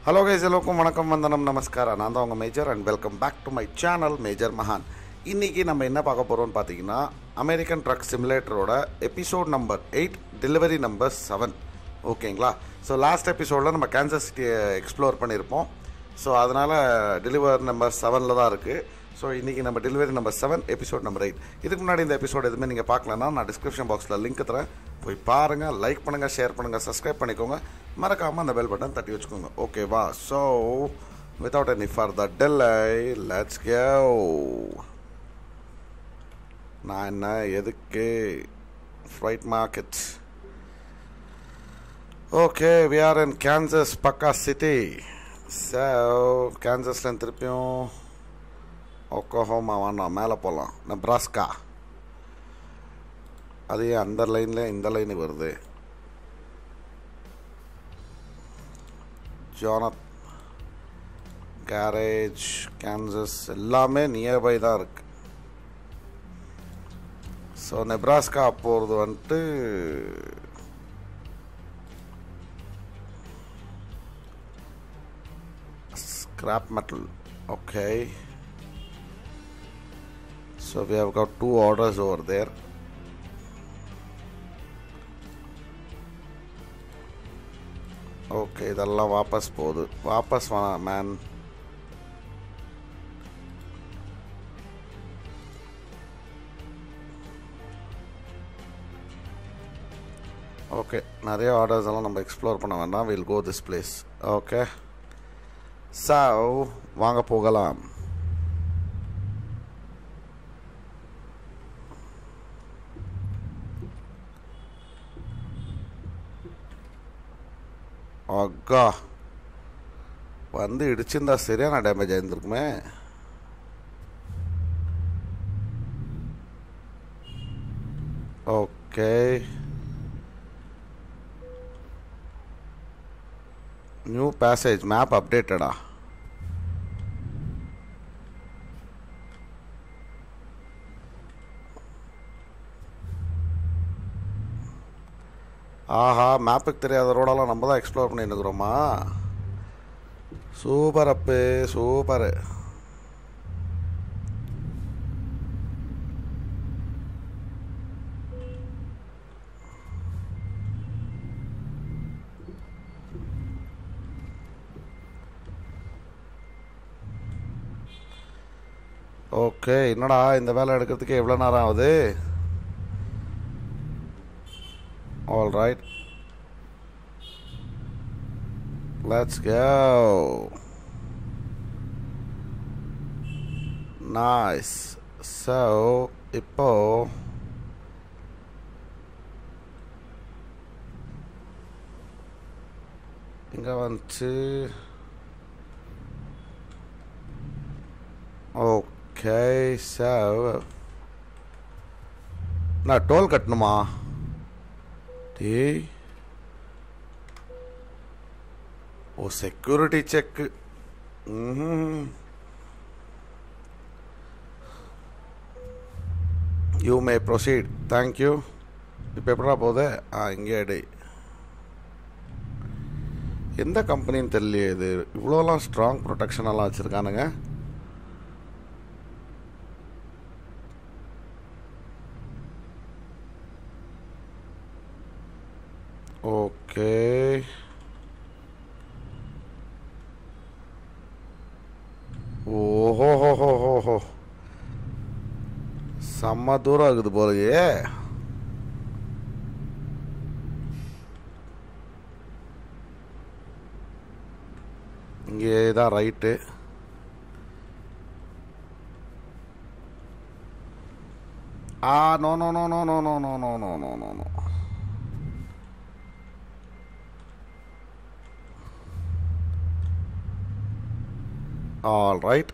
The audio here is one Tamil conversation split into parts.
ஹலோ கைஸ் எல்லோருக்கும் வணக்கம் வந்தனம் நமஸ்காரம் நான் தான் உங்கள் major and welcome back to my channel major மகான் இன்றைக்கி நம்ம என்ன பார்க்க போகிறோம்னு பார்த்தீங்கன்னா அமெரிக்கன் ட்ரக் சிமுலேட்டரோட episode number eight delivery number seven ஓகேங்களா ஸோ லாஸ்ட் எபிசோடில் நம்ம கேன்சர் சிட்டியை எக்ஸ்ப்ளோர் பண்ணியிருப்போம் ஸோ அதனால் டெலிவர் நம்பர் செவனில் தான் இருக்குது ஸோ இன்றைக்கி நம்ம delivery number seven episode number eight இதுக்கு முன்னாடி இந்த எபிசோட் எதுவுமே நீங்கள் பார்க்கலன்னா நான் டிஸ்கிரிப்ஷன் பாக்ஸில் லிங்க் தரேன் போய் பாருங்கள் லைக் பண்ணுங்கள் ஷேர் பண்ணுங்கள் சப்ஸ்கிரைப் பண்ணிக்கோங்க மறக்காமல் அந்த பெல் பட்டன் தட்டி வச்சுக்கோங்க ஓகேவா so without any further delay let's go நான் என்ன எதுக்கு freight market okay we are in Kansas பக்கா சிட்டி ஸோ கேன்சஸ்லேருந்து திருப்பியும் ஒக்கோஹோமா வேணாம் மேலே போகலாம் நெப்ராஸ்கா அது ஏன் அந்த லைனில் இந்த லைனுக்கு வருது ஜோனத் கேரேஜ் கேன்சஸ் எல்லாமே நியர்பை தான் இருக்கு ஸோ நெப்ராஸ்கா போகிறது வந்துட்டு scrap metal okay So we have got two orders over there. Okay இதெல்லாம் வாபஸ் போகுது வாபஸ் வேணாம் மேன் ஓகே நிறைய ஆர்டர்ஸ் எல்லாம் நம்ம எக்ஸ்ப்ளோர் பண்ண வேண்டாம் will go this place okay சா வாங்க போகலாம் அக்கா வந்து இடிச்சிருந்தா சரியான டேமேஜ் ஆயிருந்திருக்குமே ஓகே நியூ பேசேஜ் மேப் அப்டேட்டடா ஆஹா மேப்புக்கு தெரியாத ரோடெல்லாம் நம்ம தான் எக்ஸ்ப்ளோர் பண்ணிட்டு இருக்கிறோமா சூப்பர் அப்பு சூப்பர் ஓகே என்னடா இந்த வேலை எடுக்கிறதுக்கு எவ்வளோ நேரம் ஆகுது All right. Let's go. Nice. So, இப்போ இங்கே வந்துச்சு ஓகே சோ நான் டோல் கட்டணுமா டேய் ஓ security check you may proceed thank you இப்போ எப்படா போகுது ஆ இங்கே எடு எந்த கம்பெனின்னு தெரியலையே இது இவ்வளோலாம் ஸ்ட்ராங் ப்ரொடெக்ஷனெல்லாம் வச்சுருக்கானுங்க ஓகே ஓஹோ ஹோ ஹோ ஹோ ஹோ செம்ம தூரம் இருக்குது போலயே இங்கே தான் ரைட்டு ஆ no no no no no no no no no no no no All right.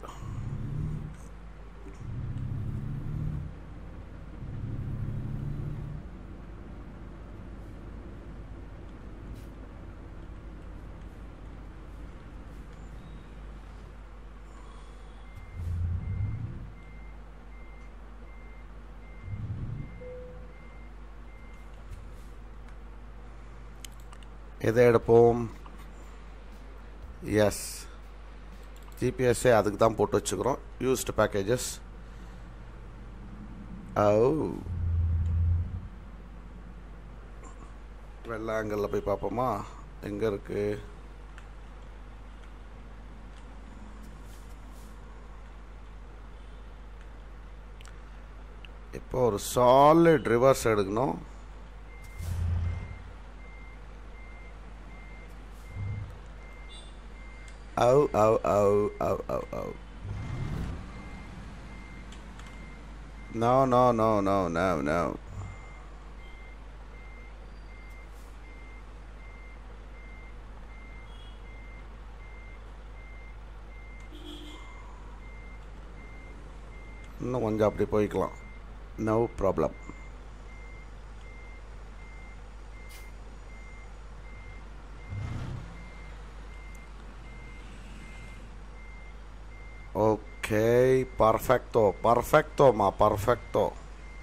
எதை எடுப்போம் எஸ் ஜிபிஎஸ்ஸே அதுக்கு தான் போட்டு வச்சுக்கிறோம் யூஸ்டு பேக்கேஜஸ் ஓ வெள்ளாங்கல்ல போய் பார்ப்போமா எங்கே இருக்குது இப்போ ஒரு சாலிட் ரிவர்ஸ் எடுக்கணும் Oh, oh, oh, oh, oh, oh. No, no, no, no, no, no. இன்னும் கொஞ்சம் அப்படி போய்க்கலாம் no problem Ok, perfecto, perfecto, ma perfecto.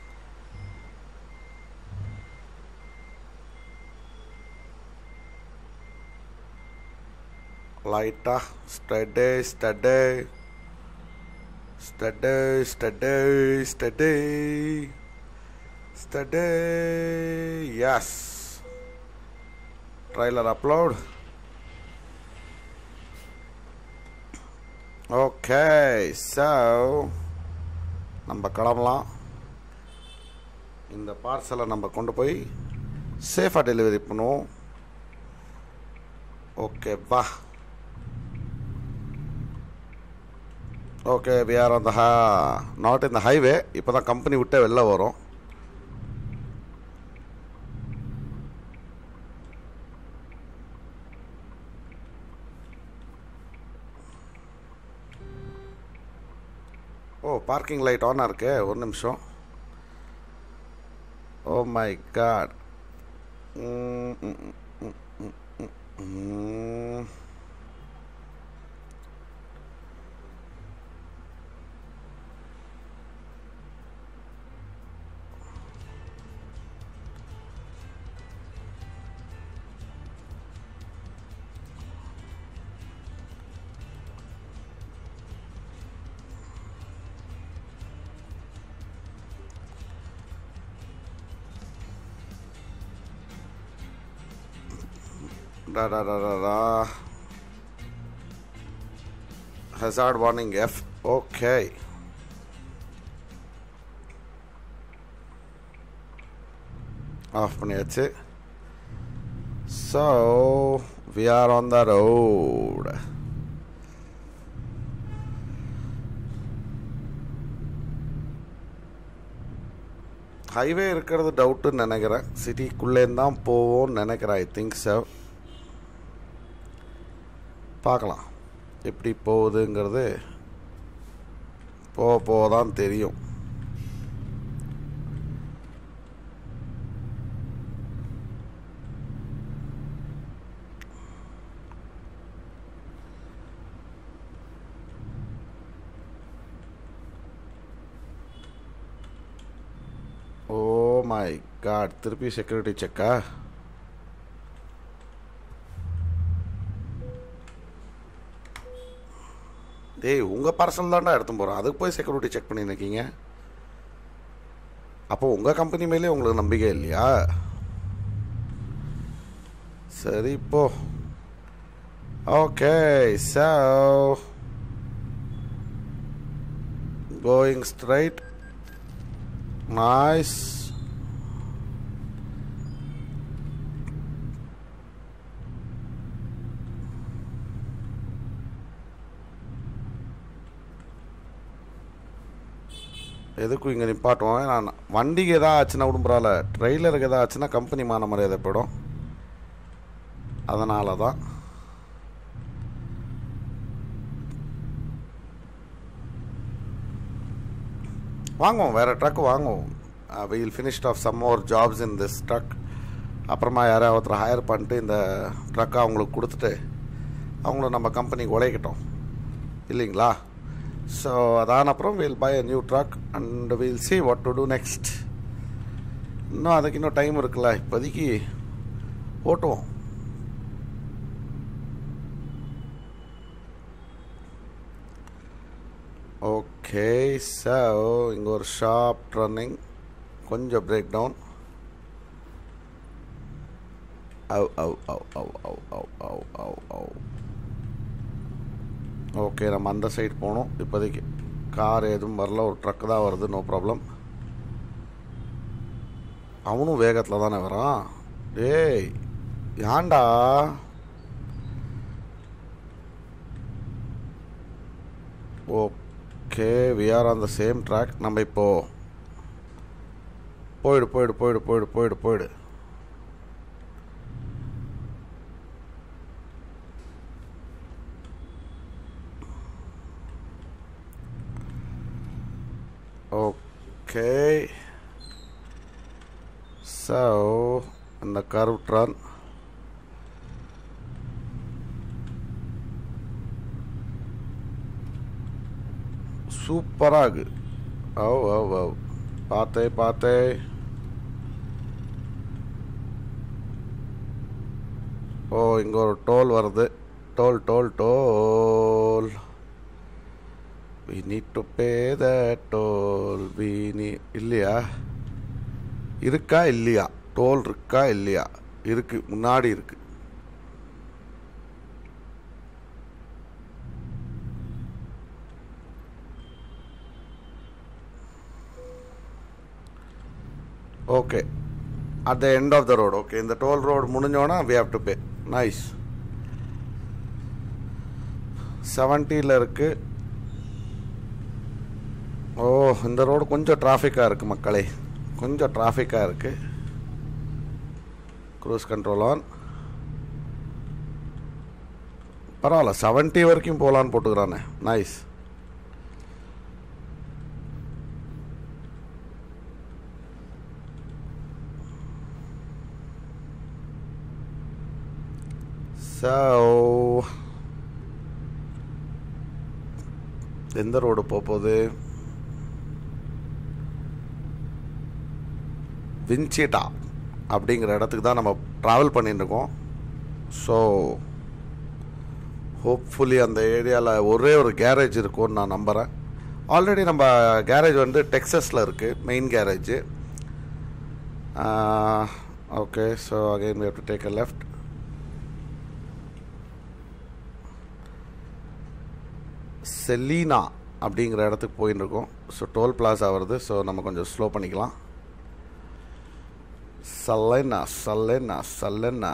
லைட்டா steady steady steady steady steady steady yes trailer upload okay so நம்ம கிளம்பலாம் இந்த பார்சலை நம்ம கொண்டு போய் சேஃபாக டெலிவரி பண்ணுவோம் ஓகே வா ஓகே வி ஆர் அந்த நாட் இந்த ஹைவே இப்போ தான் கம்பெனி விட்டே வெளில வரும் ஓ பார்க்கிங் லைட் ஆனாக இருக்கு ஒரு நிமிஷம் oh my god Da da da da da. Hazard warning F. Okay. Off பண்ணியாச்சு so we are on the road highway இருக்கிறது டவுட்டுன்னு நினைக்கிறேன் சிட்டிக்குள்ளேருந்து தான் போவோம்னு நினைக்கிறேன் ஐ திங்க் so பார்க்கலாம் எப்படி போகுதுங்கிறது போக போக தான் தெரியும் ஓ மை காட் திருப்பி செக்யூரிட்டி செக்கா டேய் உங்கள் பார்சல் தான்டா எடுத்து போகிறோம் அதுக்கு போய் செக்யூரிட்டி செக் பண்ணி நிற்கீங்க அப்போ உங்கள் கம்பெனி மேலே உங்களுக்கு நம்பிக்கை இல்லையா சரி இப்போ okay so going straight nice எதுக்கும் இங்கே நிப்பாட்டுவோம் நான் வண்டிக்கு எதாவது ஆச்சுன்னா கூட பரவாயில்ல ட்ரெய்லருக்கு எதாவது ஆச்சுன்னா கம்பெனி மான மரியாதை போயிடும் அதனால தான் வாங்குவோம் வேறு ட்ரக் வாங்குவோம் we'll finished off some more jobs in this truck அப்புறமா யாராவது ஒருத்தர் ஹையர் பண்ணிட்டு இந்த ட்ரக்கை அவங்களுக்கு கொடுத்துட்டு அவங்கள நம்ம கம்பெனிக்கு உழைக்கட்டும் இல்லைங்களா ஸோ அதான அப்புறம் we'll buy a new truck and we'll see what to do next இன்னும் அதுக்கு இன்னும் டைம் இருக்குல்ல இப்போதைக்கு ஓட்டுவோம் ஓகே ஸோ இங்கே ஒரு ஷாப் ரன்னிங் கொஞ்சம் பிரேக் டவுன் அவ் அவ் அவ் அவ் அவ் அவ் அவ் அவ் அவ் ஓகே நம்ம அந்த சைடு போகணும் இப்போதைக்கு கார் எதுவும் வரல ஒரு ட்ரக் தான் வருது நோ ப்ராப்ளம் அவனும் வேகத்தில் தானே வரான் டேய் ஏன்டா okay we are on the same track நம்ம இப்போ போயிடு போயிடு போயிடு போயிடு போயிடு போயிடு ஓகே ஸோ இந்த கர்வ் ட்ரான் சூப்பராக இருக்கு ஓ ஓ ஓ பார்த்தே பார்த்தே ஓ இங்கே ஒரு டோல் வருது toll toll toll we need to pay the toll we need இல்லையா இருக்கா இல்லையா டோல் இருக்கா இல்லையா இருக்கு முன்னாடி இருக்கு okay at the end of the road okay இந்த டோல் ரோடு முடிஞ்சோன்னா we have to pay nice செவன்ட்டியில் இருக்குது ஓ இந்த ரோடு கொஞ்சம் டிராஃபிக்காக இருக்குது மக்களே கொஞ்சம் டிராஃபிக்காக இருக்குது க்ரூஸ் கண்ட்ரோல் ஆன் பரவாயில்ல செவன்ட்டி வரைக்கும் போகலான்னு போட்டுக்கிறானே நைஸ் ஸோ எந்த ரோடு போகுது வின்சிட்டா அப்படிங்கிற இடத்துக்கு தான் நம்ம ட்ராவல் பண்ணிட்டு இருக்கோம் ஸோ ஹோப்ஃபுல்லி அந்த ஏரியாவில் ஒரே ஒரு கேரேஜ் இருக்கும்னு நான் நம்புகிறேன் ஆல்ரெடி நம்ம கேரேஜ் வந்து டெக்ஸஸில் இருக்குது main garage okay so again we have to take a left Salina அப்படிங்கிற இடத்துக்கு போயின்னு இருக்கோம் ஸோ டோல் பிளாஸா வருது ஸோ நம்ம கொஞ்சம் ஸ்லோ பண்ணிக்கலாம் சல்லெனா சல்லெனா சல்லெனா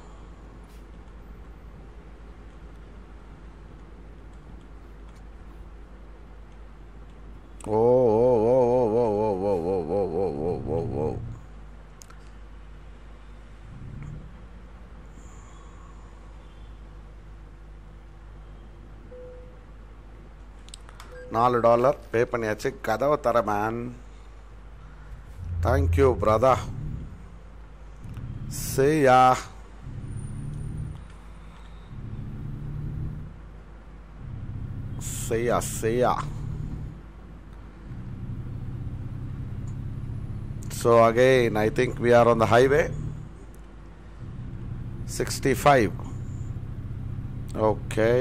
ஓ ஓ ஓ ஓ ஓ ஓ ஓ ஓ ஓ ஓ ஓ ஓ ஓ நாலு டாலர் பே பண்ணியாச்சு கதவை தர மேன் தேங்க்யூ பிரதா செய்யா செய்யா செய்யா So again, I think we are on the highway. 65. Okay.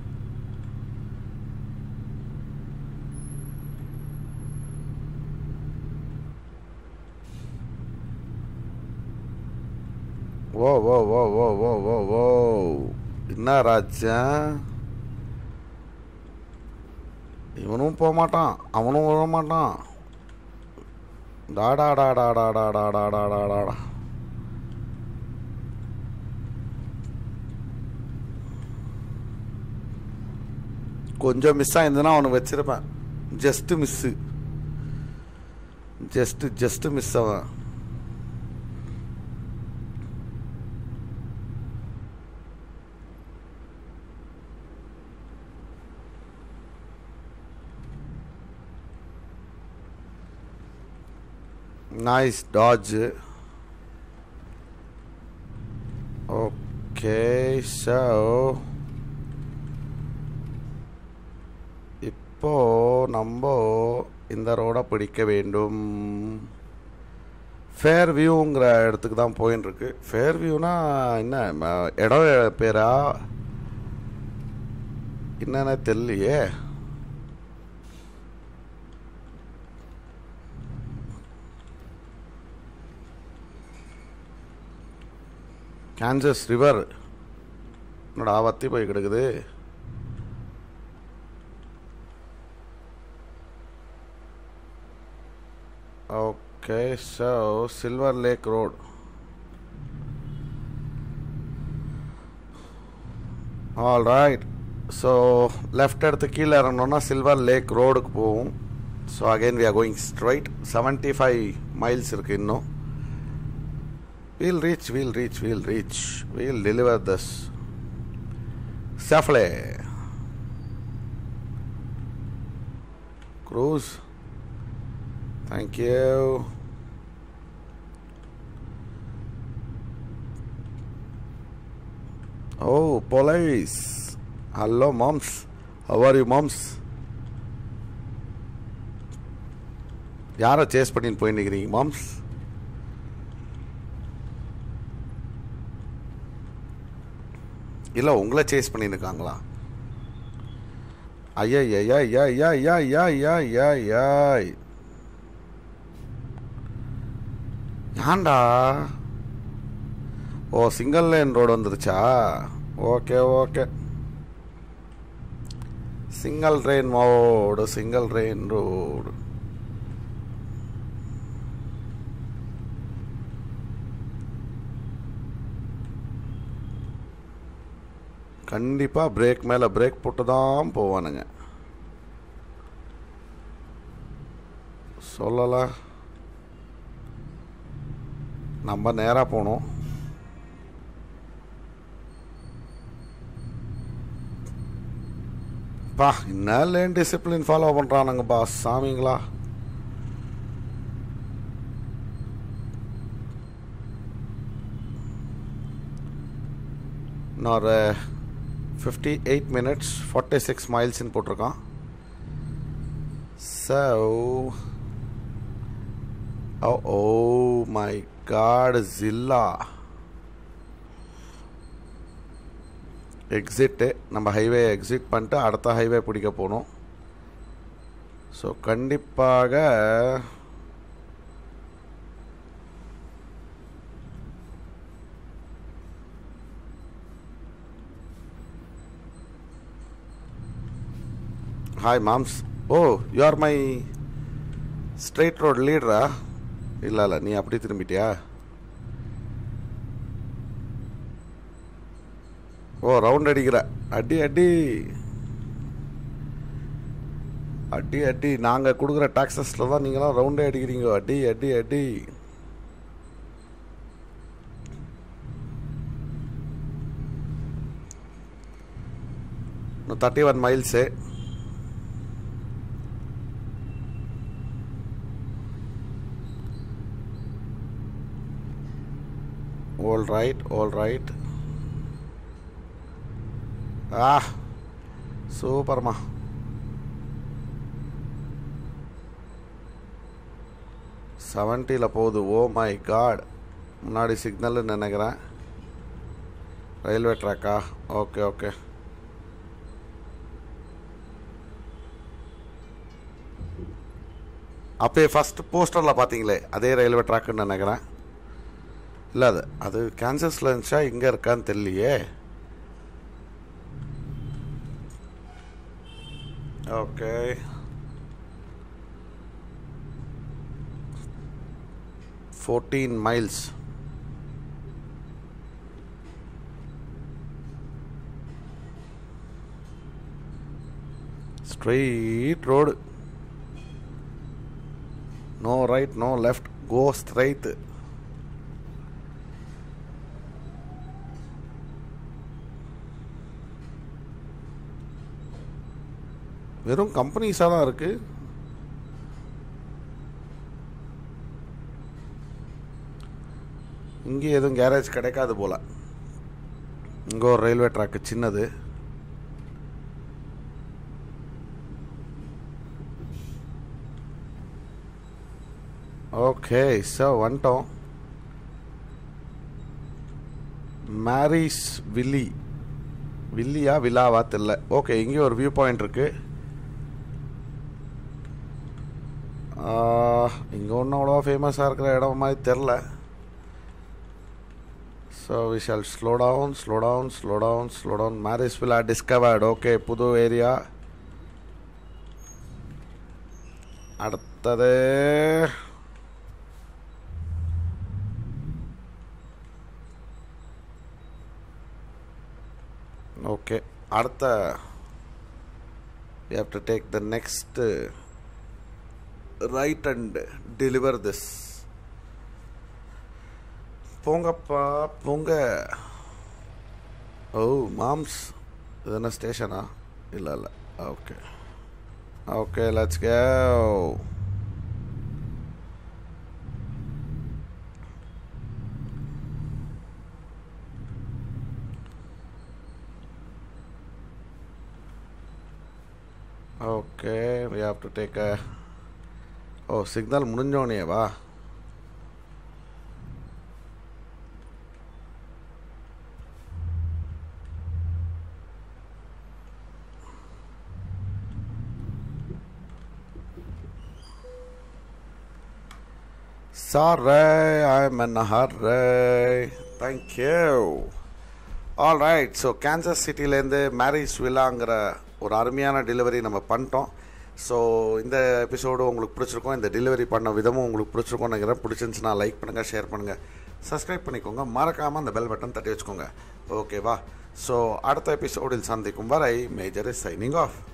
ஓ ஓ ஓ ஓ ஓ ஓ ஓ என்ன ராஜா இவனும் போக மாட்டான் அவனும் வர மாட்டான் டாடா டாடா டாடா டாடா டாடா டாடா கொஞ்சம் மிஸ் ஆயிருந்ததுன்னா அவனுக்கு வச்சிருப்பேன் just miss just just miss அவன் Nice dodge. Okay, so இப்போ நம்ம இந்த ரோடை பிடிக்க வேண்டும் ஃபேர் வியூங்கிற இடத்துக்கு தான் போயின்னு இருக்கு ஃபேர் வியூனா என்ன ம- இடம் பேரா என்னன்னு தெரியலையே கான்சஸ் ரிவர் என்னடா வத்தி போய் கிடக்குது okay so silver lake road all right so left எடுத்து கீழே இறங்கணுன்னா சில்வர் லேக் ரோடுக்கு போகும் so again we are going straight seventy five miles இருக்குது இன்னும் we'll reach we'll reach we'll reach we'll deliver this safely cruise thank you oh police hello மாம்ஸ் ஹவ் ஆர் யூ மாம்ஸ் யாரை சேஸ் பண்ணின்னு போய் நிற்கிறீங்க மாம்ஸ் இல்லை உங்களை சேஸ் பண்ணின்னு இருக்காங்களா ஐயா ஐயா ஐயா ஐயா ஐயா ஐயா ஐயா ஐயா ஐயா ஏன்டா ஓ சிங்கிள் லைன் ரோடு வந்துருச்சா okay okay single train mode single train road கண்டிப்பாக பிரேக் மேலே பிரேக் போட்டு தான் போவானுங்க சொல்லலை நம்ம நேராக போகணும் பா என்ன லேன் டிசிப்ளின் ஃபாலோ பண்ணுறானுங்கப்பா சாமிங்களா இன்னொரு fifty eight minutes forty six மைல்ஸ்ன்னு போட்டிருக்கான் so oh oh my God ஜில்லா எக்ஸிட்டு நம்ம ஹைவே எக்ஸிட் பண்ணிட்டு அடுத்த ஹைவே பிடிக்க போகணும் ஸோ கண்டிப்பாக ஹாய் மாம்ஸ் oh you are my straight road லீடரா இல்லை இல்லை நீ அப்படி திரும்பிட்டியா ஓ ரவுண்ட் அடிக்கிற அடி அடி அடி அடி நாங்கள் கொடுக்குற டாக்ஸஸில் தான் நீங்களாம் ரவுண்டே அடிக்கிறீங்க அடி அடி அடி இன்னும் thirty one miles all right all right ஆ சூப்பர்மா செவன்ட்டியில் போகுது ஓ மை காட் முன்னாடி சிக்னல்னு நினைக்கிறேன் ரயில்வே ட்ராக்கா ஓகே ஓகே அப்பயே ஃபஸ்ட் போஸ்டரில் பார்த்தீங்களே அதே ரயில்வே ட்ராக்குன்னு நினைக்கிறேன் இல்லை அது அது கேன்சஸில் இருந்துச்சா இங்கே இருக்கான்னு தெரியலையே okay fourteen miles straight road no right no left go straight வெறும் கம்பெனிஸாக தான் இருக்குது இங்கே எதுவும் கேரேஜ் கிடைக்காது போல் இங்கே ஒரு ரயில்வே ட்ராக்கு சின்னது ஓகே ஸோ வந்துட்டோம் மேரிஸ் வில்லி வில்லியா வில்லாவா தெரில ஓகே இங்கேயும் ஒரு வியூ பாயிண்ட் இருக்குது இங்கே ஒன்றும் அவ்வளோவா ஃபேமஸாக இருக்கிற இடம் மாதிரி தெரில So we shall slow down, slow down, slow down, slow down. Marysville are discovered. Okay, புது ஏரியா அடுத்தது ஓகே அடுத்த we have to take the next uh, right and deliver this போங்கப்பா போங்க ஓ மாம்ஸ் இது என்ன ஸ்டேஷனா இல்லை இல்லை okay okay let's go okay we have to take a oh signal முடிஞ்சோடனே வா Sorry, I'm in a hurry. Thank you. All right so Kansas சிட்டிலேருந்து மேரிஸ் வில்லாங்கிற ஒரு அருமையான டெலிவரி நம்ம பண்ணிட்டோம் ஸோ இந்த எபிசோடு உங்களுக்கு பிடிச்சிருக்கும் இந்த டெலிவரி பண்ண விதமும் உங்களுக்கு பிடிச்சிருக்கும் நினைக்கிறேன் பிடிச்சிருந்துச்சுன்னா லைக் பண்ணுங்கள் ஷேர் பண்ணுங்கள் சப்ஸ்கிரைப் பண்ணிக்கோங்க மறக்காமல் அந்த பெல் பட்டன் தட்டி வச்சுக்கோங்க ஓகேவா ஸோ அடுத்த எபிசோடில் சந்திக்கும் வரை மேஜர் இஸ் சைனிங் ஆஃப்